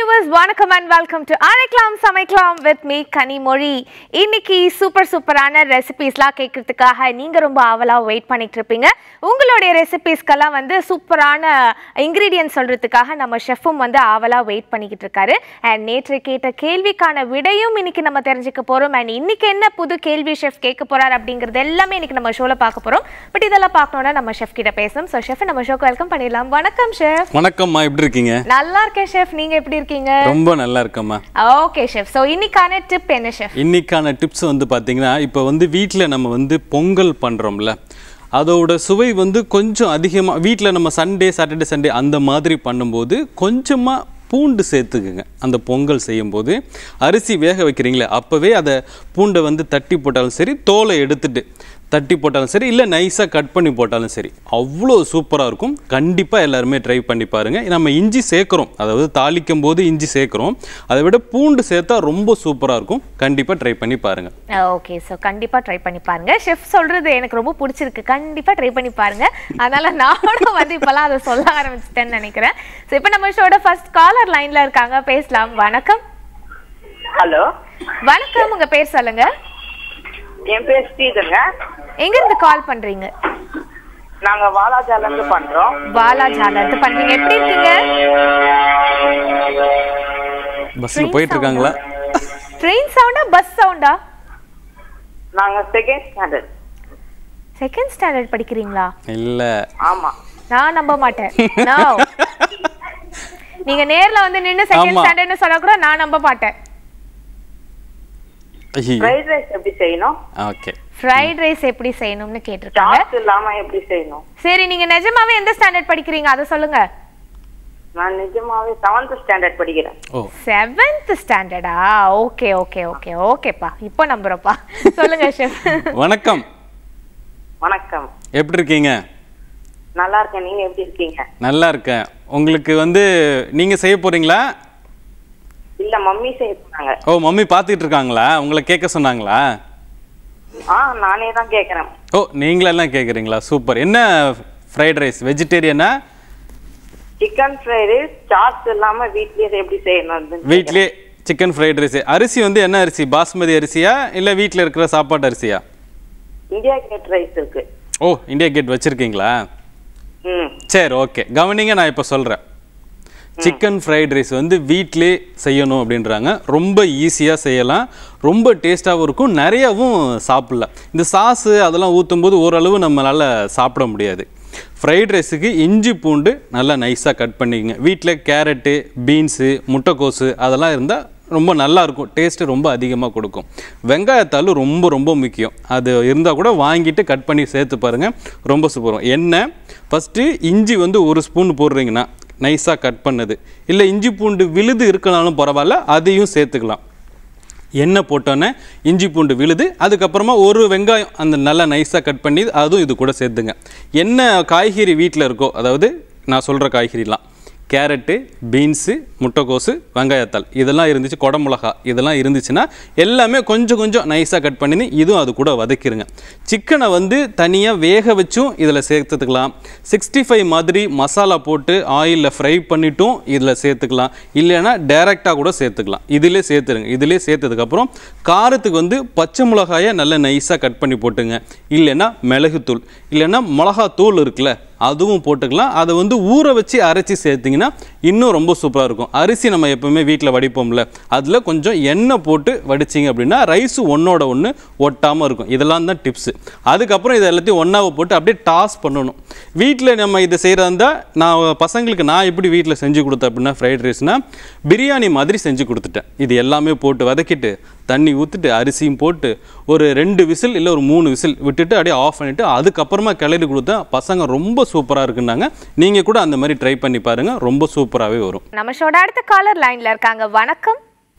Viewers வணக்கம் and welcome to அழைக்கலாம் சமைக்கலாம் வித் மீ கனிமொழி இன்னைக்கு சூப்பர் சூப்பரான ரெசிபீஸ்லாம் கேட்கறதுக்காக நீங்க ரொம்ப ஆவலா வெயிட் பண்ணிட்டு இருப்பீங்க உங்களுடைய ரெசிபீஸ்க்கெல்லாம் வந்து சூப்பரான இன்கிரீடியன்ட் சொல்றதுக்காக நம்ம ஷெஃப்பும் வந்து ஆவலா வெயிட் பண்ணிக்கிட்டு இருக்காரு அண்ட் நேற்று கேட்ட கேள்விக்கான விடையும் இன்னைக்கு நம்ம தெரிஞ்சுக்க போறோம் அண்ட் இன்னைக்கு என்ன புது கேள்வி ஷெஃப் கேட்க போறார் அப்படிங்கிறது எல்லாமே இன்னைக்கு நம்ம ஷோல பார்க்க போறோம் பட் இதெல்லாம் பார்க்கணும்னா நம்ம ஷெஃப் கிட்ட பேசணும் ஸோ ஷெஃப் நம்ம ஷோக்கு வெல்கம் பண்ணிடலாம் வணக்கம் ஷெஃப் வணக்கம்மா எப்படி இருக்கீங்க நல்லா இருக்கேன் ஷெஃப் நீங்க எப்படி இருக்கீங்க ரொம்ப நல்லா இருக்கம்மா ஓகே ஷெஃப் ஸோ இன்னைக்கான டிப் என்ன ஷெஃப் இன்னைக்கான டிப்ஸ் வந்து பார்த்தீங்கன்னா இப்போ வந்து வீட்டில் நம்ம வந்து பொங்கல் பண்ணுறோம்ல அதோட சுவை வந்து கொஞ்சம் அதிகமாக வீட்டில் நம்ம சண்டே சாட்டர்டே சண்டே அந்த மாதிரி பண்ணும்போது கொஞ்சமாக பூண்டு சேர்த்துக்குங்க அந்த பொங்கல் செய்யும்போது அரிசி வேக வைக்கிறீங்களே அப்போவே அதை பூண்டை வந்து தட்டி போட்டாலும் சரி தோலை எடுத்துட்டு தட்டி போட்டாலும் சரி இல்லை நைஸாக கட் பண்ணி போட்டாலும் சரி அவ்வளோ சூப்பராக இருக்கும் கண்டிப்பாக எல்லாருமே ட்ரை பண்ணி பாருங்கள் நம்ம இஞ்சி சேர்க்குறோம் அதாவது தாளிக்கும் போது இஞ்சி சேர்க்குறோம் அதை விட பூண்டு சேர்த்தா ரொம்ப சூப்பராக இருக்கும் கண்டிப்பாக ட்ரை பண்ணி பாருங்கள் ஓகே ஸோ கண்டிப்பா ட்ரை பண்ணி பாருங்க ஷெஃப் சொல்றது எனக்கு ரொம்ப பிடிச்சிருக்கு கண்டிப்பா ட்ரை பண்ணி பாருங்க அதனால நானும் வந்து இப்பெல்லாம் அதை சொல்ல ஆரம்பிச்சிட்டேன்னு நினைக்கிறேன் ஸோ இப்போ நம்ம ஷோட ஃபர்ஸ்ட் காலர் லைன்ல இருக்காங்க பேசலாம் வணக்கம் ஹலோ வணக்கம் உங்க பேர் சொல்லுங்க என் பேர் ஸ்ரீதருங்க எங்க இருந்து கால் பண்றீங்க நாங்க வாலாஜால இருந்து பண்றோம் பாலாஜால இருந்து பண்றீங்க எப்படி இருக்கீங்க பஸ்ஸில் போயிட்டு இருக்காங்களா ட்ரெயின் சவுண்டா பஸ் சவுண்டா நாங்க செகண்ட் ஸ்டாண்டர்ட் செகண்ட் ஸ்டாண்டர்ட் படிக்கிறீங்களா இல்லை ஆமா நான் நம்ப மாட்டேன் No. நீங்க நேர்ல வந்து நின்னு செகண்ட் ஆமா. ஸ்டாண்டர்ட்னு சொல்ல கூட நான் நம்ப மாட்டேன் ஃப்ரைட் ரைஸ் எப்படி செய்யணும் ஓகே ஃப்ரைட் ரைஸ் எப்படி செய்யணும்னு கேட்டிருக்காங்க சாஸ் இல்லாம எப்படி செய்யணும் சரி நீங்க நிஜமாவே எந்த ஸ்டாண்டர்ட் படிக்கிறீங்க அதை சொல்லுங்க நான் நிஜமாவே செவன்த் ஸ்டாண்டர்ட் படிக்கிறேன் ஓ செவன்த் ஸ்டாண்டர்டா ஓகே ஓகே ஓகே ஓகேப்பா இப்போ நம்புறப்பா சொல்லுங்க ஷெஃப் வணக்கம் வணக்கம் எப்படி இருக்கீங்க நல்லா இருக்கேன் நீங்க எப்படி இருக்கீங்க நல்லா இருக்கேன் உங்களுக்கு வந்து நீங்கள் செய்ய போகிறீங்களா இல்ல மம்மி செய்ய சொன்னாங்க ஓ மம்மி பார்த்துக்கிட்டு இருக்காங்களா உங்களை கேட்க சொன்னாங்களா ஆ நானே தான் கேக்குறேன் ஓ நீங்களெல்லாம் கேட்குறீங்களா சூப்பர் என்ன ஃப்ரைட் ரைஸ் வெஜிடேரியனா சிக்கன் ஃப்ரைட் ரைஸ் சாஸ் இல்லாம வீட்லயே எப்படி செய்யணும் வீட்லயே சிக்கன் ஃப்ரைட் ரைஸ் அரிசி வந்து என்ன அரிசி பாஸ்மதி அரிசியா இல்லை வீட்டில் இருக்கிற சாப்பாட்டு அரிசியா இந்தியா கேட் ரைஸ் இருக்கு ஓ இந்தியா கேட் வச்சுருக்கீங்களா ம் சரி ஓகே கவனிங்க நான் இப்போ சொல்கிறேன் சிக்கன் ஃப்ரைட் ரைஸ் வந்து வீட்டிலே செய்யணும் அப்படின்றாங்க ரொம்ப ஈஸியாக செய்யலாம் ரொம்ப டேஸ்ட்டாகவும் இருக்கும் நிறையாவும் சாப்பிடலாம் இந்த சாஸு அதெல்லாம் ஊற்றும்போது ஓரளவு நம்மளால் சாப்பிட முடியாது ஃப்ரைட் ரைஸுக்கு இஞ்சி பூண்டு நல்லா நைஸாக கட் பண்ணிக்கங்க வீட்டில் கேரட்டு பீன்ஸு முட்டைக்கோஸு அதெல்லாம் இருந்தால் ரொம்ப நல்லா இருக்கும் டேஸ்ட்டு ரொம்ப அதிகமாக கொடுக்கும் வெங்காயத்தாள் ரொம்ப ரொம்ப முக்கியம் அது இருந்தால் கூட வாங்கிட்டு கட் பண்ணி சேர்த்து பாருங்கள் ரொம்ப சூப்பரும் எண்ணெய் ஃபஸ்ட்டு இஞ்சி வந்து ஒரு ஸ்பூன் போடுறீங்கன்னா நைஸாக கட் பண்ணது இல்லை இஞ்சி பூண்டு விழுது இருக்கனாலும் பரவாயில்ல அதையும் சேர்த்துக்கலாம் எண்ணெய் போட்டோன்னே இஞ்சி பூண்டு விழுது அதுக்கப்புறமா ஒரு வெங்காயம் அந்த நல்லா நைஸாக கட் பண்ணி அதுவும் இது கூட சேர்த்துங்க என்ன காய்கறி வீட்டில் இருக்கோ அதாவது நான் சொல்கிற காய்கறிலாம் கேரட்டு பீன்ஸு முட்டைக்கோசு வெங்காயத்தாள் இதெல்லாம் இருந்துச்சு குடமிளகா இதெல்லாம் இருந்துச்சுன்னா எல்லாமே கொஞ்சம் கொஞ்சம் நைஸாக கட் பண்ணி இதுவும் அது கூட வதக்கிடுங்க சிக்கனை வந்து தனியாக வேக வச்சும் இதில் சேர்த்துக்கலாம் சிக்ஸ்டி ஃபைவ் மாதிரி மசாலா போட்டு ஆயிலில் ஃப்ரை பண்ணிட்டும் இதில் சேர்த்துக்கலாம் இல்லைன்னா டைரெக்டாக கூட சேர்த்துக்கலாம் இதிலே சேர்த்துருங்க இதிலே சேர்த்ததுக்கப்புறம் காரத்துக்கு வந்து பச்சை மிளகாயை நல்லா நைஸாக கட் பண்ணி போட்டுங்க இல்லைன்னா மிளகுத்தூள் இல்லைன்னா மிளகாத்தூள் இருக்குல்ல அதுவும் போட்டுக்கலாம் அதை வந்து ஊற வச்சு அரைச்சி சேர்த்திங்கன்னா இன்னும் ரொம்ப சூப்பராக இருக்கும் அரிசி நம்ம எப்பவுமே வீட்டில் வடிப்போம்ல அதில் கொஞ்சம் எண்ணெய் போட்டு வடிச்சிங்க அப்படின்னா ரைஸ் ஒன்றோட ஒன்று ஒட்டாமல் இருக்கும் இதெல்லாம் தான் டிப்ஸு அதுக்கப்புறம் இதை எல்லாத்தையும் ஒன்றாவை போட்டு அப்படியே டாஸ் பண்ணணும் வீட்டில் நம்ம இதை செய்கிறதா இருந்தால் நான் பசங்களுக்கு நான் எப்படி வீட்டில் செஞ்சு கொடுத்தேன் அப்படின்னா ஃப்ரைட் ரைஸ்னால் பிரியாணி மாதிரி செஞ்சு கொடுத்துட்டேன் இது எல்லாமே போட்டு வதக்கிட்டு தண்ணி ஊற்றிட்டு அரிசியும் போட்டு ஒரு ரெண்டு விசில் இல்லை ஒரு மூணு விசில் விட்டுட்டு அப்படியே ஆஃப் பண்ணிவிட்டு அதுக்கப்புறமா கிளறி கொடுத்தா பசங்க ரொம்ப சூப்பராக இருக்குன்னாங்க நீங்கள் கூட அந்த மாதிரி ட்ரை பண்ணி பாருங்கள் ரொம்ப சூப்பராகவே வரும் நம்ம ஷோட அடுத்த காலர் லைன்ல இருக்காங்க வணக்கம்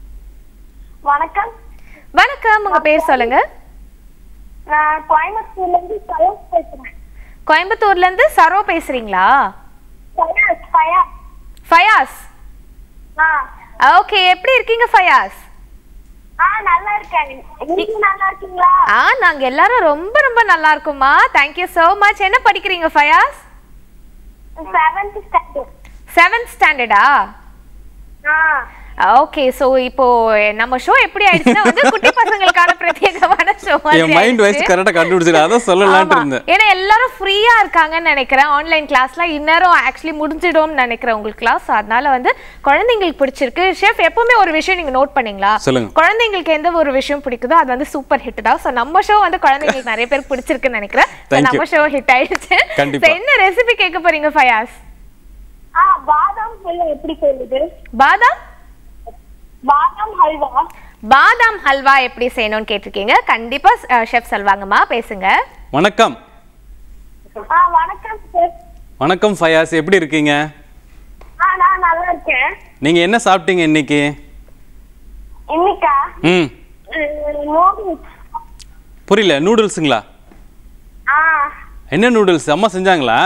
வணக்கம் வணக்கம் உங்க பேர் சொல்லுங்க நான் கோயம்புத்தூர்ல இருந்து சரோஸ் பேசுறேன் கோயம்புத்தூர்ல இருந்து சரோ பேசுறீங்களா சரோஸ் பயா ஃபயாஸ் ஆ ஓகே எப்படி இருக்கீங்க ஃபயாஸ் ஆ நல்லா இருக்கேன் நீங்க நல்லா இருக்கீங்களா ஆ நாங்க எல்லாரும் ரொம்ப ரொம்ப நல்லா இருக்கோம்மா தேங்க்யூ so மச் என்ன படிக்கிறீங்க ஃபயாஸ் செவன்த் ஸ்டாண்டர்ட் செவன்த் ஸ்டாண்டர்டா ஆ ஓகே சோ இப்போ நம்ம ஷோ எப்படி ஆயிடுச்சுன்னா வந்து குட்டி பசங்களுக்கான பிரத்யேகமான ஷோ என் மைண்ட் வைஸ் கரெக்டாக கண்டுபிடிச்சிரு அதான் சொல்லலான்ட்டு இருந்தேன் ஏன்னா எல்லாரும் ஃப்ரீயா இருக்காங்கன்னு நினைக்கிறேன் ஆன்லைன் கிளாஸ்ல இந்நேரம் ஆக்சுவலி முடிஞ்சிடும்னு நினைக்கிறேன் உங்களுக்கு கிளாஸ் அதனால வந்து குழந்தைங்களுக்கு பிடிச்சிருக்கு ஷெஃப் எப்பவுமே ஒரு விஷயம் நீங்க நோட் பண்ணீங்களா சொல்லுங்க. குழந்தைங்களுக்கு எந்த ஒரு விஷயம் பிடிக்குதோ அது வந்து சூப்பர் ஹிட் தான் சோ நம்ம ஷோ வந்து குழந்தைங்களுக்கு நிறைய பேருக்கு பிடிச்சிருக்குன்னு நினைக்கிறேன் So, Thank you. நம்ம ஷோ ஹிட் ஆயிடுச்சு கண்டிப்பா. So, என்ன ரெசிபி கேட்க போறீங்க ஃபயாஸ் ஆ பாதாம் ஹல்வா எப்படி செய்யுது பாதாம் பாதாம் ஹல்வா பாதாம் ஹல்வா எப்படி செய்யணும்னு கேட்டிருக்கீங்க கண்டிப்பா ஷெஃப் சொல்வாங்கம்மா பேசுங்க வணக்கம் ஆ வணக்கம் சார் வணக்கம் ஃபயாஸ் எப்படி இருக்கீங்க ஆ நான் நல்லா இருக்கேன் நீங்கள் என்ன சாப்பிட்டீங்க இன்னைக்கு இன்னைக்கா ம் நூடுல்ஸ் புரியல நூடுல்ஸுங்களா ஆ என்ன நூடுல்ஸ் அம்மா செஞ்சாங்களா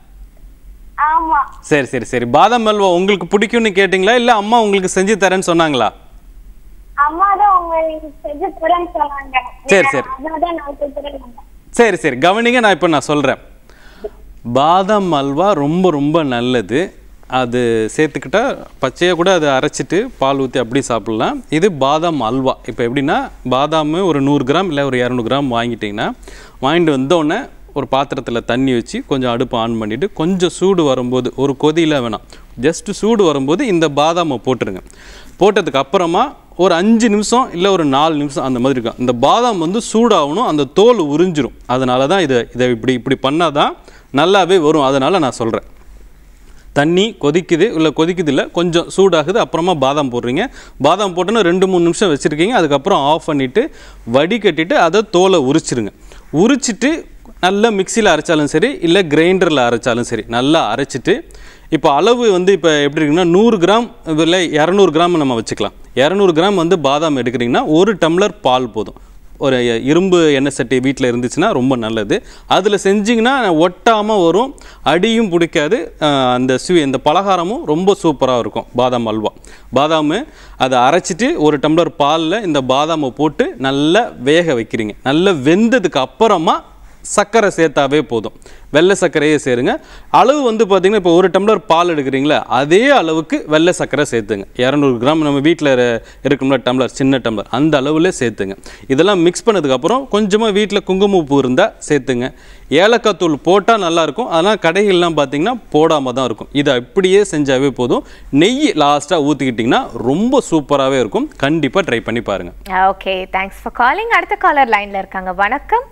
ஆமா சரி சரி சரி பாதாம் அல்வா உங்களுக்கு பிடிக்கும்னு கேட்டிங்களா இல்லை அம்மா உங்களுக்கு செஞ்சு தரேன்னு சொன்னாங்களா அம்மா தான் உங்களுக்கு செஞ்சு தரேன்னு சொன்னாங்க சரி, சரி. அதான் நான் கொடுத்துறேன் சரி சரி கவனிங்க நான் இப்போ நான் சொல்கிறேன் பாதாம் அல்வா ரொம்ப ரொம்ப நல்லது அது சேர்த்துக்கிட்டா பச்சையாக கூட அதை அரைச்சிட்டு பால் ஊற்றி அப்படி சாப்பிட்லாம் இது பாதாம் அல்வா இப்போ எப்படின்னா பாதாம் ஒரு நூறு கிராம் இல்லை ஒரு இரநூறு கிராம் வாங்கிட்டிங்கன்னா வாங்கிட்டு வந்தோடனே ஒரு பாத்திரத்தில் தண்ணி வச்சு கொஞ்சம் அடுப்பு ஆன் பண்ணிவிட்டு கொஞ்சம் சூடு வரும்போது ஒரு கொதியில் வேணாம் ஜஸ்ட் சூடு வரும்போது இந்த பாதாமை போட்டுருங்க போட்டதுக்கு அப்புறமா ஒரு அஞ்சு நிமிஷம் இல்லை ஒரு நாலு நிமிஷம் அந்த மாதிரி இருக்கும் இந்த பாதாம் வந்து சூடாகணும் அந்த தோல் உறிஞ்சிரும் அதனால தான் இதை இதை இப்படி இப்படி பண்ணால் தான் நல்லாவே வரும் அதனால் நான் சொல்கிறேன் தண்ணி கொதிக்குது இல்லை கொதிக்குது இல்லை கொஞ்சம் சூடாகுது அப்புறமா பாதாம் போடுறீங்க பாதாம் போட்டோன்னா ரெண்டு மூணு நிமிஷம் வச்சுருக்கீங்க அதுக்கப்புறம் ஆஃப் பண்ணிவிட்டு வடிகட்டிட்டு அதை தோலை உரிச்சிருங்க உரிச்சிட்டு நல்லா மிக்சியில் அரைச்சாலும் சரி இல்லை கிரைண்டரில் அரைச்சாலும் சரி நல்லா அரைச்சிட்டு இப்போ அளவு வந்து இப்போ எப்படி இருக்குன்னா நூறு கிராம் இல்லை இரநூறு கிராம் நம்ம வச்சுக்கலாம் இரநூறு கிராம் வந்து பாதாம் எடுக்கிறீங்கன்னா ஒரு டம்ளர் பால் போதும் ஒரு இரும்பு எண்ணெய் சட்டி வீட்டில் இருந்துச்சுன்னா ரொம்ப நல்லது அதில் செஞ்சிங்கன்னா ஒட்டாமல் வரும் அடியும் பிடிக்காது அஹ் அந்த ஸ்வீ இந்த பலகாரமும் ரொம்ப சூப்பராக இருக்கும் பாதாம் அல்வா பாதாம் அதை அரைச்சிட்டு ஒரு டம்ளர் பாலில் இந்த பாதாமை போட்டு நல்லா வேக வைக்கிறீங்க நல்லா வெந்ததுக்கு அப்புறமா சர்க்கரை சேர்த்தாவே போதும் வெள்ளை சர்க்கரையே சேருங்க அளவு வந்து பார்த்தீங்கன்னா இப்போ ஒரு டம்ளர் பால் எடுக்கிறீங்களா அதே அளவுக்கு வெள்ளை சர்க்கரை சேர்த்துங்க இரநூறு கிராம் நம்ம வீட்டில் இருக்கும்ல டம்ளர் சின்ன டம்ளர் அந்த அளவில் சேர்த்துங்க இதெல்லாம் மிக்ஸ் பண்ணதுக்கப்புறம் கொஞ்சமாக வீட்டில் குங்குமப்பூ இருந்தால் சேர்த்துங்க ஏலக்காய் தூள் போட்டால் நல்லாயிருக்கும் ஆனால் கடைகள்லாம் பார்த்தீங்கன்னா போடாமல் தான் இருக்கும் இதை அப்படியே செஞ்சாவே போதும் நெய் லாஸ்ட்டாக ஊற்றிக்கிட்டிங்கன்னா ரொம்ப சூப்பராகவே இருக்கும் கண்டிப்பாக ட்ரை பண்ணி பாருங்கள் ஓகே தேங்க்ஸ் ஃபார் காலிங் அடுத்த காலர் லைன்ல இருக்காங்க வணக்கம்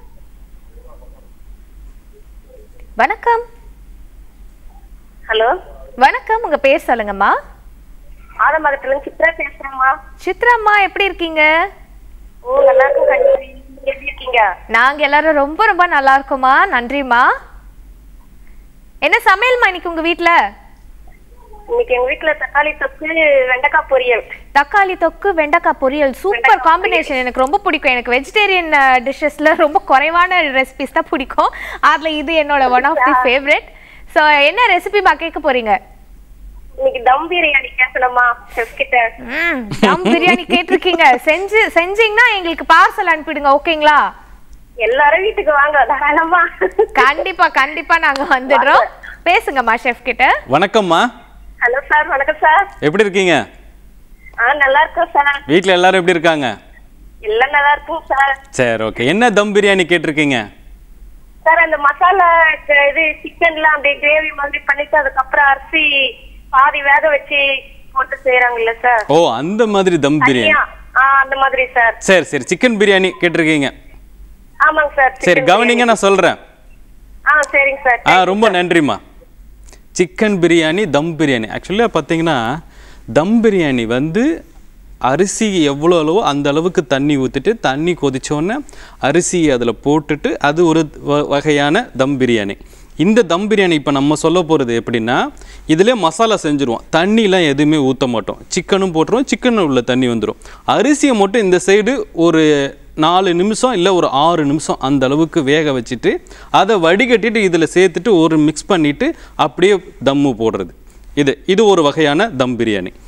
வணக்கம் ஹலோ வணக்கம் உங்க பேர் சொல்லுங்கம்மா ஆதமரத்துல இருந்து சித்ரா பேசுறேம்மா சித்ராம்மா எப்படி இருக்கீங்க ஓ நல்லா இருக்கும் கண்டிப்பா நீங்க எப்படி இருக்கீங்க நாங்க எல்லாரும் ரொம்ப ரொம்ப நல்லா இருக்கோம்மா நன்றிம்மா என்ன சமையல்மா இன்னைக்கு உங்க வீட்ல இன்னைக்கு எங்க வீட்டுல தக்காளி தொக்கு வெண்டைக்காய் பொரியல் தக்காளி தொக்கு வெண்டைக்காய் பொரியல் சூப்பர் காம்பினேஷன் எனக்கு ரொம்ப பிடிக்கும் எனக்கு வெஜிடேரியன் டிஷ்ஷஸ்ல ரொம்ப குறைவான ரெசிபிஸ் தான் பிடிக்கும் அதுல இது என்னோட one of the favourite so என்ன ரெசிபிமா கேட்க போறீங்க இன்னைக்கு தம் பிரியாணி கேட்கணுமா செஃப் கிட்ட ம் தம் பிரியாணி கேட்டிருக்கீங்க செஞ்சு செஞ்சீங்கன்னா எங்களுக்கு பார்சல் அனுப்பிடுங்க ஓகேங்களா எல்லாரும் வீட்டுக்கு வாங்க தாராளமா கண்டிப்பா கண்டிப்பா நாங்க வந்துடுறோம் பேசுங்கம்மா ஷெஃப் கிட்ட வணக்கம்மா ஹலோ சார் வணக்கம் சார் எப்படி இருக்கீங்க ஆ நல்லா இருக்கோம் சார் வீட்டில் எல்லாரும் எப்படி இருக்காங்க எல்லாம் நல்லா இருக்கும் சார் சரி ஓகே என்ன தம் பிரியாணி கேட்டிருக்கீங்க சார் அந்த மசாலா க- இது சிக்கன்லாம் அப்படியே கிரேவி மாதிரி பண்ணிட்டு அதுக்கப்புறம் அரிசி பாதி வேக வச்சு போட்டு செய்யறாங்கல்ல சார் ஓ அந்த மாதிரி தம் பிரியாணி தனியா ஆ அந்த மாதிரி சார் சரி சரி சிக்கன் பிரியாணி கேட்டிருக்கீங்க ஆமாங்க சார் சரி chicken கவனிங்க நான் சொல்கிறேன் ஆ சரிங்க சார் ஆ ரொம்ப நன்றிம்மா சிக்கன் பிரியாணி தம் பிரியாணி ஆக்சுவலாக பார்த்தீங்கன்னா தம் பிரியாணி வந்து அரிசி எவ்வளோ அளவோ அந்த அளவுக்கு தண்ணி ஊற்றிட்டு தண்ணி கொதிச்சோன்னே அரிசி அதில் போட்டுட்டு அது ஒரு வ- வகையான தம் பிரியாணி இந்த தம் பிரியாணி இப்போ நம்ம சொல்ல போகிறது எப்படின்னா இதிலே மசாலா செஞ்சுருவோம் தண்ணிலாம் எதுவுமே ஊற்ற மாட்டோம் சிக்கனும் போட்டுருவோம் சிக்கன் உள்ள தண்ணி வந்துடும் அரிசியை மட்டும் இந்த சைடு ஒரு நாலு நிமிஷம் இல்லை ஒரு ஆறு நிமிஷம் அந்த அளவுக்கு வேக வச்சுட்டு அதை வடிகட்டிட்டு இதில் சேர்த்துட்டு ஒரு மிக்ஸ் பண்ணிவிட்டு அப்படியே தம்மு போடுறது இது இது ஒரு வகையான தம் பிரியாணி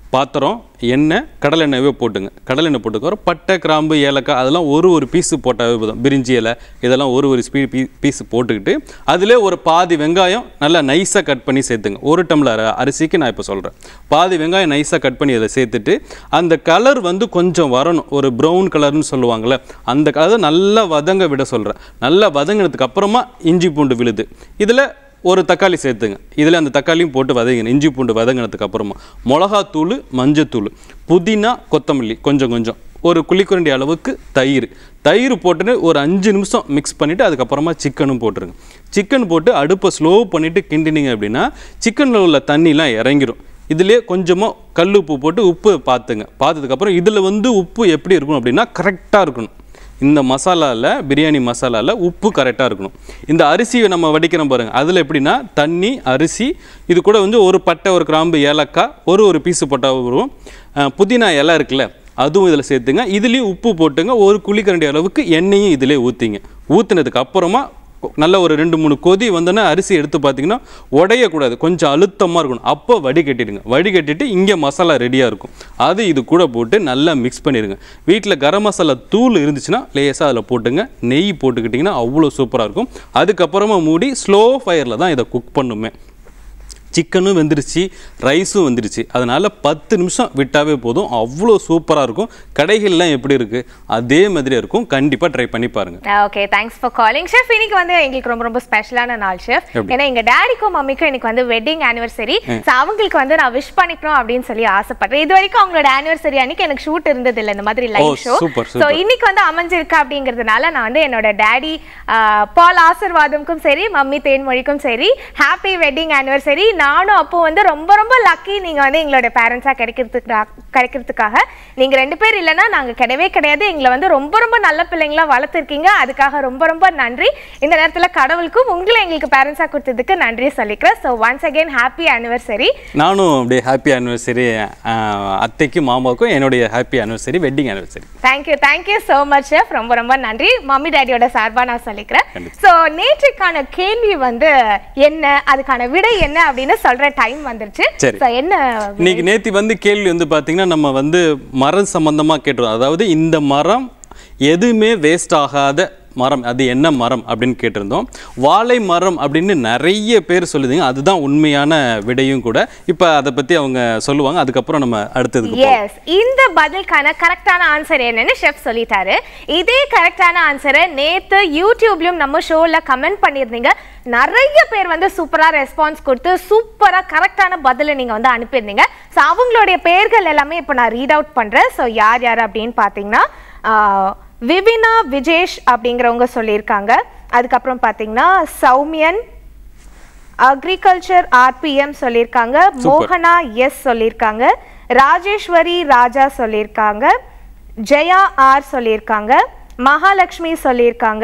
பாத்திரம் எண்ணெய் கடலெண்ணெயவே போட்டுங்க கடலெண்ணெய் போட்டுக்கோம் பட்டை கிராம்பு ஏலக்காய் அதெல்லாம் ஒரு ஒரு பீஸு போட்டாவே போதும் பிரிஞ்சி இலை இதெல்லாம் ஒரு ஒரு ஸ்பீ பீ பீஸ் போட்டுக்கிட்டு அதிலே ஒரு பாதி வெங்காயம் நல்லா நைஸாக கட் பண்ணி சேர்த்துங்க ஒரு டம்ளர் அரிசிக்கு நான் இப்போ சொல்கிறேன் பாதி வெங்காயம் நைஸாக கட் பண்ணி அதில் சேர்த்துட்டு அந்த கலர் வந்து கொஞ்சம் வரணும் ஒரு ப்ரௌன் கலர்னு சொல்லுவாங்கள்ல அந்த கலர் நல்லா வதங்க விட சொல்கிறேன் நல்லா வதங்கினதுக்கு அப்புறமா இஞ்சி பூண்டு விழுது இதில் ஒரு தக்காளி சேர்த்துங்க இதில் அந்த தக்காளியும் போட்டு வதங்கின இஞ்சி பூண்டு வதங்கினதுக்கு அப்புறமா மிளகாத்தூள் மஞ்சத்தூள் புதினா கொத்தமல்லி கொஞ்சம் கொஞ்சம் ஒரு குழிக்குரண்டி அளவுக்கு தயிர் தயிர் போட்டுட்டு ஒரு அஞ்சு நிமிஷம் மிக்ஸ் பண்ணிவிட்டு அதுக்கப்புறமா சிக்கனும் போட்டுருங்க சிக்கன் போட்டு அடுப்பை ஸ்லோ பண்ணிவிட்டு கிண்டினீங்க அப்படின்னா சிக்கனில் உள்ள தண்ணிலாம் இறங்கிரும் இதுலேயே கொஞ்சமாக கல் உப்பு போட்டு உப்பு பார்த்துங்க பார்த்ததுக்கப்புறம் இதில் வந்து உப்பு எப்படி இருக்கணும் அப்படின்னா கரெக்டாக இருக்கணும் இந்த மசாலாவில் பிரியாணி மசாலாவில் உப்பு கரெக்டாக இருக்கணும் இந்த அரிசியை நம்ம வடிக்கிறோம் பாருங்கள் அதில் எப்படின்னா தண்ணி அரிசி இது கூட வந்து ஒரு பட்டை ஒரு கிராம்பு ஏலக்காய் ஒரு ஒரு பீஸு போட்டால் வரும் அஹ் புதினா இலை இருக்குல்ல அதுவும் இதில் சேர்த்துங்க இதுலேயும் உப்பு போட்டுங்க ஒரு குழிக்கரண்டி அளவுக்கு எண்ணெயும் இதிலே ஊற்றிங்க ஊற்றுனதுக்கு அப்புறமா நல்ல ஒரு ரெண்டு மூணு கொதி வந்தோன்னே அரிசி எடுத்து பார்த்தீங்கன்னா உடையக்கூடாது கொஞ்சம் அழுத்தமாக இருக்கணும் அப்போ வடிகட்டிடுங்க வடிகட்டிட்டு இங்கே மசாலா ரெடியாக இருக்கும் அது இது கூட போட்டு நல்லா மிக்ஸ் பண்ணிடுங்க வீட்டில் கரம் மசாலா தூள் இருந்துச்சுன்னா லேசாக அதில் போட்டுங்க நெய் போட்டுக்கிட்டிங்கன்னா அவ்வளோ சூப்பராக இருக்கும் அதுக்கப்புறமா மூடி ஸ்லோ ஃபயரில் தான் இதை குக் பண்ணுமே சிக்கனும் வெந்துருச்சு ரைஸும் வெந்துருச்சு அதனால் பத்து நிமிஷம் விட்டாவே போதும் அவ்வளோ சூப்பராக இருக்கும் கடைகள்லாம் எப்படி இருக்குது அதே மாதிரி இருக்கும் கண்டிப்பாக ட்ரை பண்ணி பாருங்கள் okay thanks for calling chef இன்னைக்கு வந்து எங்களுக்கு ரொம்ப ரொம்ப ஸ்பெஷலான நாள் ஷெஃப் எப்படி? ஏன்னா எங்க டேடிக்கும் மம்மிக்கும் இன்னைக்கு வந்து வெட்டிங் ஆனிவர்சரி ஸோ அவங்களுக்கு வந்து நான் விஷ் பண்ணிக்கணும் அப்படின்னு சொல்லி ஆசைப்படுறேன் இது வரைக்கும் அவங்களோட ஆனிவர்சரி அன்னைக்கு எனக்கு ஷூட் இருந்தது இல்லை இந்த மாதிரி லைவ் ஓ, ஷோ super, ஸோ super. இன்னைக்கு வந்து அமைஞ்சிருக்கு அப்படிங்கிறதுனால நான் வந்து என்னோட டேடி பால் ஆசிர்வாதம்க்கும் சரி மம்மி தேன்மொழிக்கும் சரி ஹாப்பி வெட்டிங் ஆனிவர்சரி நானும் அப்போ வந்து ரொம்ப ரொம்ப லக்கி நீங்க வந்து எங்களோட பேரண்ட்ஸா கிடைக்கிறதுக்கு கிடைக்கிறதுக்காக நீங்க ரெண்டு பேர் இல்லைன்னா நாங்க கிடையவே கிடையாது எங்களை வந்து ரொம்ப ரொம்ப நல்ல பிள்ளைங்களா வளர்த்துருக்கீங்க அதுக்காக ரொம்ப ரொம்ப நன்றி இந்த நேரத்துல கடவுளுக்கும் உங்களை எங்களுக்கு பேரண்ட்ஸா கொடுத்ததுக்கு நன்றி சொல்லிக்கிறேன் so once again happy anniversary நானும் அப்படியே ஹாப்பி ஆனிவர்சரி அத்தைக்கும் மாமாவுக்கும் என்னுடைய happy anniversary wedding anniversary thank you thank you so much chef ரொம்ப ரொம்ப நன்றி மம்மி டேடியோட சார்பா நான் சொல்லிக்கிறேன் கண்டிப்பா. ஸோ நேற்றுக்கான கேள்வி வந்து என்ன அதுக்கான விடை என்ன அப்படின்னு சொல்ற டைம் வந்துருச்சு சரி. ஸோ என்ன இன்னைக்கு நேத்தி வந்து கேள்வி வந்து பார்த்தீங்கன்னா நம்ம வந்து மரம் சம்பந்தமாக கேட்டுருவோம் அதாவது இந்த மரம் எதுவுமே வேஸ்ட் ஆகாத மரம் அது என்ன மரம் அப்படின்னு கேட்டிருந்தோம் வாழை மரம் அப்படின்னு நிறைய பேர் சொல்லுதுங்க அதுதான் உண்மையான விடையும் கூட இப்போ அதை பற்றி அவங்க சொல்லுவாங்க அதுக்கப்புறம் நம்ம அடுத்ததுக்கு போகலாம். எஸ் இந்த பதிலுக்கான கரெக்டான ஆன்சர் என்னன்னு ஷெஃப் சொல்லிட்டாரு இதே கரெக்டான ஆன்சரை நேத்து யூடியூப்லயும் நம்ம ஷோல கமெண்ட் பண்ணியிருந்தீங்க நிறைய பேர் வந்து சூப்பரா ரெஸ்பான்ஸ் கொடுத்து சூப்பரா கரெக்டான பதிலை நீங்க வந்து அனுப்பியிருந்தீங்க ஸோ அவங்களுடைய பெயர்கள் எல்லாமே இப்போ நான் ரீட் அவுட் பண்றேன் ஸோ யார் யார் அப்படின்னு பார்த்தீங்கன்னா ஆஹ், விவினா விஜேஷ் அப்படிங்கிறவங்க சொல்லியிருக்காங்க அதுக்கப்புறம் பார்த்தீங்கன்னா சௌமியன் அக்ரிகல்ச்சர் ஆர்பிஎம் சொல்லியிருக்காங்க மோகனா எஸ் சொல்லியிருக்காங்க ராஜேஸ்வரி ராஜா சொல்லியிருக்காங்க ஜெயா ஆர் சொல்லியிருக்காங்க மகாலட்சுமி சொல்லியிருக்காங்க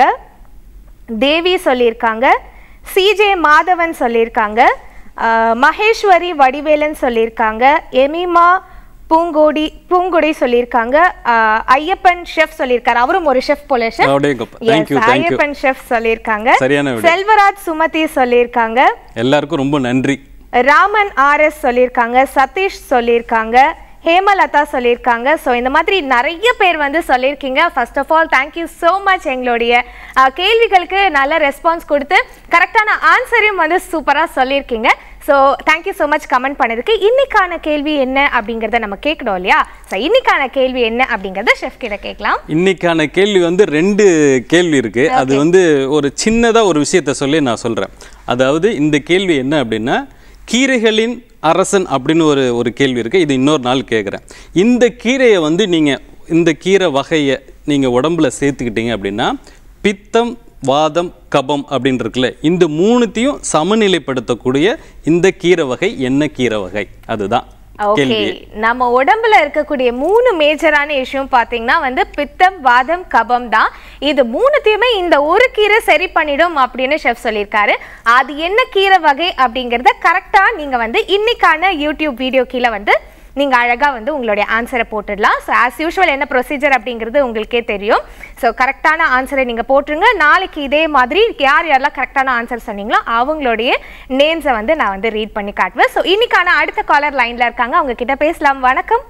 தேவி சொல்லியிருக்காங்க சிஜே மாதவன் சொல்லியிருக்காங்க அஹ், மகேஸ்வரி வடிவேலன் சொல்லியிருக்காங்க எமிமா பூங்கோடி பூங்கொடி சொல்லியிருக்காங்க அஹ், ஐயப்பன் ஷெஃப் சொல்லியிருக்காரு அவரும் ஒரு ஷெஃப் போல ஷெஃப் அடேங்கப்பா. Thank you, thank you. Ayyappan chef சொல்லியிருக்காங்க சரியான விடை. செல்வராஜ் சுமதி சொல்லியிருக்காங்க எல்லாருக்கும் ரொம்ப நன்றி ராமன் ஆர்எஸ் சொல்லியிருக்காங்க சதீஷ் சொல்லியிருக்காங்க ஹேமலதா சொல்லியிருக்காங்க ஸோ இந்த மாதிரி நிறைய பேர் வந்து சொல்லியிருக்கீங்க first of all thank you so much எங்களுடைய அஹ், கேள்விகளுக்கு நல்ல ரெஸ்பான்ஸ் கொடுத்து கரெக்டான ஆன்சரையும் வந்து சூப்பராக சொல்லியிருக்கீங்க so thank you so much comment பண்ணதுக்கு இன்னைக்கான கேள்வி என்ன அப்படிங்கிறத நம்ம கேட்கணும் இல்லையா ஸோ இன்னைக்கான கேள்வி என்ன அப்படிங்கிறத ஷெஃப் கிட்ட கேட்கலாம் இன்னைக்கான கேள்வி வந்து ரெண்டு கேள்வி இருக்கு அது வந்து ஒரு சின்னதா ஒரு விஷயத்த சொல்லி நான் சொல்றேன் அதாவது இந்த கேள்வி என்ன அப்படின்னா கீரைகளின் அரசன் அப்படின்னு ஒரு ஒரு கேள்வி இருக்கு இது இன்னொரு நாள் கேட்குறேன் இந்த கீரையை வந்து நீங்க இந்த கீரை வகையை நீங்க உடம்புல சேர்த்துக்கிட்டீங்க அப்படின்னா பித்தம் வாதம் கபம் அப்படின்னு இருக்குல்ல இந்த மூணுத்தையும் சமநிலைப்படுத்தக்கூடிய இந்த கீரை வகை என்ன கீரை வகை அதுதான் ஓகே கேள்வி நம்ம உடம்புல இருக்கக்கூடிய மூணு மேஜரான விஷயம் பாத்தீங்கன்னா வந்து பித்தம் வாதம் கபம் தான் இது மூணுத்தையுமே இந்த ஒரு கீரை சரி பண்ணிடும் அப்படின்னு ஷெஃப் சொல்லியிருக்காரு அது என்ன கீரை வகை அப்படிங்கறத கரெக்டா நீங்க வந்து இன்னைக்கான யூடியூப் வீடியோ கீழே வந்து நீங்கள் அழகாக வந்து உங்களுடைய ஆன்சரை போட்டுடலாம் ஸோ ஆஸ் யூஷுவல் என்ன ப்ரொசீஜர் அப்படிங்கிறது உங்களுக்கே தெரியும் ஸோ கரெக்டான ஆன்சரை நீங்கள் போட்டுருங்க நாளைக்கு இதே மாதிரி யார் யாரெல்லாம் கரெக்டான ஆன்சர் சொன்னீங்களோ அவங்களுடைய நேம்ஸை வந்து நான் வந்து ரீட் பண்ணி காட்டுவேன் ஸோ இன்னைக்கான அடுத்த காலர் லைனில் இருக்காங்க அவங்க கிட்ட பேசலாம் வணக்கம்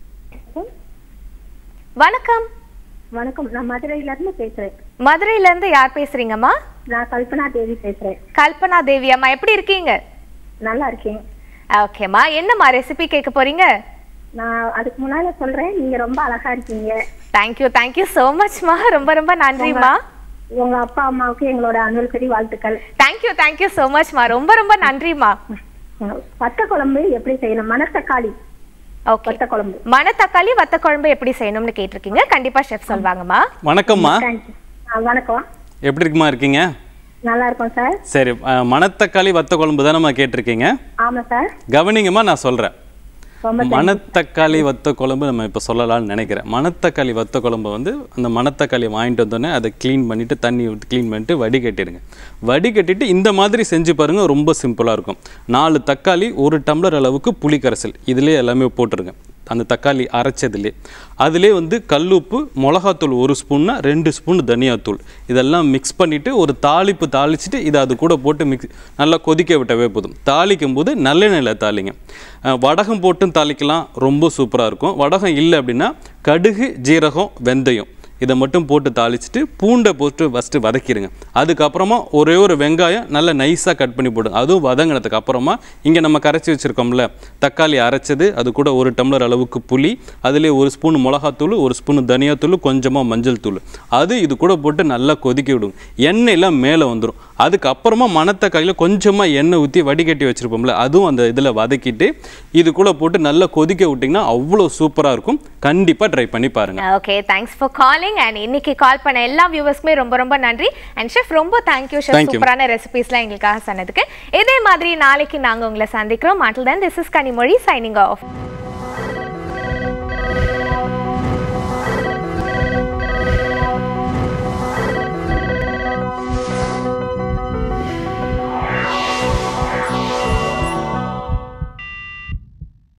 வணக்கம் வணக்கம் நான் மதுரையில இருந்து பேசுறேன் மதுரையில இருந்து யார் பேசுறீங்கம்மா நான் கல்பனா தேவி பேசுறேன் கல்பனா தேவி அம்மா எப்படி இருக்கீங்க நல்லா இருக்கேன் ஓகேம்மா என்னம்மா ரெசிபி கேட்க போறீங்க நான் அதுக்கு முன்னால சொல்றேன் நீங்க ரொம்ப அழகா இருக்கீங்க தேங்க்யூ தேங்க்யூ ஸோ மச்மா ரொம்ப ரொம்ப நன்றிம்மா உங்க அப்பா அம்மாவுக்கு எங்களோட அனுவல்சரி வாழ்த்துக்கள் தேங்க்யூ தேங்க்யூ ஸோ மச்மா ரொம்ப ரொம்ப நன்றிம்மா வத்த குழம்பு எப்படி செய்யணும் மணத்தக்காளி ஓகே வத்த குழம்பு மணத்தக்காளி வத்த குழம்பு எப்படி செய்யணும்னு கேட்டிருக்கீங்க கண்டிப்பா ஷெஃப் சொல்வாங்கம்மா வணக்கம்மா தேங்க்யூ வணக்கம் எப்படி இருக்குமா இருக்கீங்க நல்லா இருக்கோம் சார் சரி அஹ், மணத்தக்காளி வத்த குழம்பு தானம்மா கேட்டிருக்கீங்க ஆமா சார் கவனிங்கம்மா நான் சொல்கிறேன் ரொம்ப மணத்தக்காளி வத்த குழம்பு நம்ம இப்போ சொல்லலாம்னு நினைக்கிறேன் மணத்தக்காளி வத்த குழம்பு வந்து அந்த மணத்தக்காளி வாங்கிட்டு வந்தோடனே அதை க்ளீன் பண்ணிவிட்டு தண்ணி ஊற்றி க்ளீன் பண்ணிட்டு வடிகட்டிடுங்க வடிகட்டிட்டு இந்த மாதிரி செஞ்சு பாருங்க ரொம்ப சிம்பிளாக இருக்கும் நாலு தக்காளி ஒரு டம்ளர் அளவுக்கு புளி கரைசல் இதிலே எல்லாமே போட்டுருங்க அந்த தக்காளி அரைச்சதுலே அதிலே வந்து கல்லுப்பு மிளகாத்தூள் ஒரு ஸ்பூன்னா ரெண்டு ஸ்பூன் தனியாத்தூள் இதெல்லாம் மிக்ஸ் பண்ணிவிட்டு ஒரு தாளிப்பு தாளிச்சிட்டு இதை அது கூட போட்டு மிக்ஸ் நல்லா கொதிக்க விட்டவே போதும் தாளிக்கும் போது நல்லெண்ணெயில் தாளிங்க அஹ் வடகம் போட்டும் தாளிக்கலாம் ரொம்ப சூப்பராக இருக்கும் வடகம் இல்லை அப்படின்னா கடுகு ஜீரகம் வெந்தயம் இதை மட்டும் போட்டு தாளிச்சிட்டு பூண்டை போட்டு ஃபஸ்ட்டு வதக்கிடுங்க அதுக்கப்புறமா ஒரே ஒரு வெங்காயம் நல்லா நைஸாக கட் பண்ணி போடுங்க அதுவும் வதங்கினதுக்கு அப்புறமா இங்கே நம்ம கரைச்சி வச்சுருக்கோம்ல தக்காளி அரைச்சது அது கூட ஒரு டம்ளர் அளவுக்கு புளி அதிலே ஒரு ஸ்பூன் மிளகாத்தூள் ஒரு ஸ்பூன் தனியாத்தூள் கொஞ்சமாக மஞ்சள் தூள் அது இது கூட போட்டு நல்லா கொதிக்க விடுங்க எண்ணெயெல்லாம் மேலே வந்துடும் அதுக்கப்புறமா மணத்தக்காளியில் கொஞ்சமாக எண்ணெய் ஊற்றி வடிகட்டி வச்சுருப்போம்ல அதுவும் அந்த இதில் வதக்கிட்டு இது கூட போட்டு நல்லா கொதிக்க விட்டிங்கன்னா அவ்வளோ சூப்பராக இருக்கும் கண்டிப்பாக ட்ரை பண்ணி பாருங்கள் okay thanks for calling and இன்னைக்கு கால் பண்ண எல்லா வியூவர்ஸ்க்குமே ரொம்ப ரொம்ப நன்றி அண்ட் ஷெஃப் ரொம்ப தேங்க்யூ ஷெஃப் Thank you. சூப்பரான ரெசிபிஸ்லாம் எங்களுக்காக சொன்னதுக்கு இதே மாதிரி நாளைக்கு நாங்க உங்களை சந்திக்கிறோம் மாட்டில் தான் this is Kanimozhi signing of